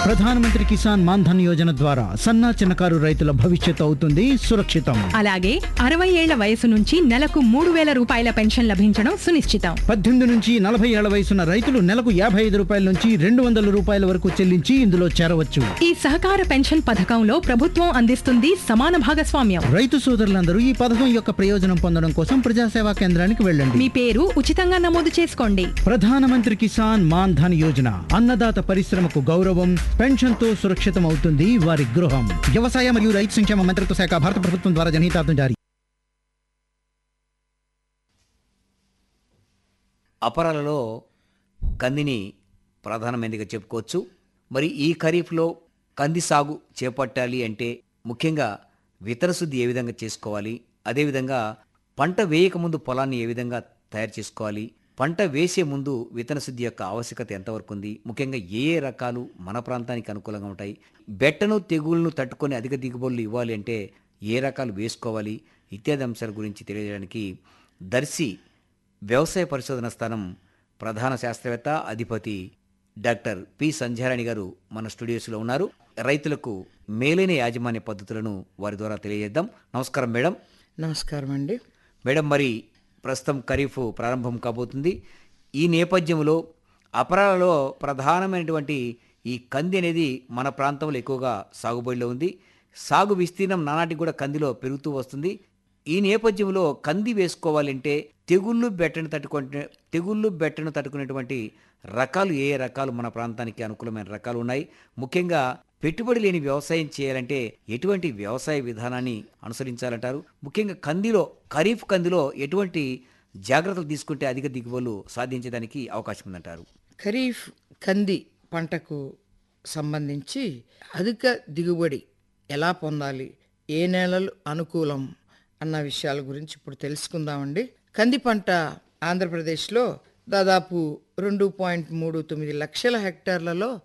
ప్రధానమంత్రి కిసాన్ మాన్ధన్ యోజన ద్వారా సన్నా చిన్నకారు రైతుల భవిష్యత్తు అవుతుంది సురక్షితం అలాగే అరవై ఏళ్ల వయసు నుంచి నెలకు మూడు వేల రూపాయల పెన్షన్ లభించడం సునిశ్చితం పద్దెనిమిది నుంచి నలభై ఏళ్ల వయసున్న రైతులు నెలకు యాభై ఐదు రూపాయల నుంచి రెండు వందల రూపాయల వరకు చెల్లించి ఇందులో చేరవచ్చు ఈ సహకార పెన్షన్ పథకంలో ప్రభుత్వం అందిస్తుంది సమాన భాగస్వామ్యం రైతు సోదరులందరూ ఈ పథకం యొక్క ప్రయోజనం పొందడం కోసం ప్రజాసేవా కేంద్రానికి వెళ్ళండి మీ పేరు ఉచితంగా నమోదు చేసుకోండి ప్రధానమంత్రి కిసాన్ మాన్ ధన్ యోజన అన్నదాత పరిశ్రమకు గౌరవం పెన్షన్ తో సురక్షితం అవుతుంది వారి గృహం వ్యవసాయ మరియు రైతు సంక్షేమ మంత్రిత్వ శాఖ భారత ప్రభుత్వం ద్వారా జనహితార్థం జారీ అపరాలలో కందిని ప్రధానమైనదిగా చెప్పుకోవచ్చు మరి ఈ ఖరీఫ్లో కంది సాగు చేపట్టాలి అంటే ముఖ్యంగా విత్తన శుద్ధి ఏ విధంగా చేసుకోవాలి అదేవిధంగా పంట వేయకముందు పొలాన్ని ఏ విధంగా తయారు చేసుకోవాలి పంట వేసే ముందు విత్తన శుద్ధి యొక్క ఆవశ్యకత ఎంతవరకు ఉంది ముఖ్యంగా ఏ ఏ రకాలు మన ప్రాంతానికి అనుకూలంగా ఉంటాయి బెట్టను తెగుళ్లను తట్టుకొని అధిక దిగుబడులు ఇవ్వాలి అంటే ఏ రకాలు వేసుకోవాలి ఇత్యాది అంశాల గురించి తెలియజేయడానికి దర్శి వ్యవసాయ పరిశోధన స్థానం ప్రధాన శాస్త్రవేత్త అధిపతి డాక్టర్ పి సంధ్యారాణి గారు మన స్టూడియోస్లో ఉన్నారు రైతులకు మేలైన యాజమాన్య పద్ధతులను వారి ద్వారా తెలియజేద్దాం నమస్కారం మేడం నమస్కారం అండి మేడం మరి ప్రస్తుతం ఖరీఫ్ ప్రారంభం కాబోతుంది ఈ నేపథ్యంలో అపరాలలో ప్రధానమైనటువంటి ఈ కంది అనేది మన ప్రాంతంలో ఎక్కువగా సాగుబడిలో ఉంది సాగు విస్తీర్ణం నానాటికి కూడా కందిలో పెరుగుతూ వస్తుంది ఈ నేపథ్యంలో కంది వేసుకోవాలంటే తెగుళ్ళు బెట్టను తట్టుకునే తెగుళ్ళు బెట్టను తట్టుకునేటువంటి రకాలు ఏ ఏ రకాలు మన ప్రాంతానికి అనుకూలమైన రకాలు ఉన్నాయి ముఖ్యంగా పెట్టుబడి లేని వ్యవసాయం చేయాలంటే ఎటువంటి వ్యవసాయ విధానాన్ని అనుసరించాలంటారు ముఖ్యంగా కందిలో ఖరీఫ్ కందిలో ఎటువంటి జాగ్రత్తలు తీసుకుంటే అధిక దిగుబడులు సాధించడానికి అవకాశం ఉందంటారు ఖరీఫ్ కంది పంటకు సంబంధించి అధిక దిగుబడి ఎలా పొందాలి ఏ నేలలు అనుకూలం అన్న విషయాల గురించి ఇప్పుడు తెలుసుకుందామండి కంది పంట ఆంధ్రప్రదేశ్లో దాదాపు రెండు పాయింట్ మూడు తొమ్మిది లక్షల హెక్టార్లలో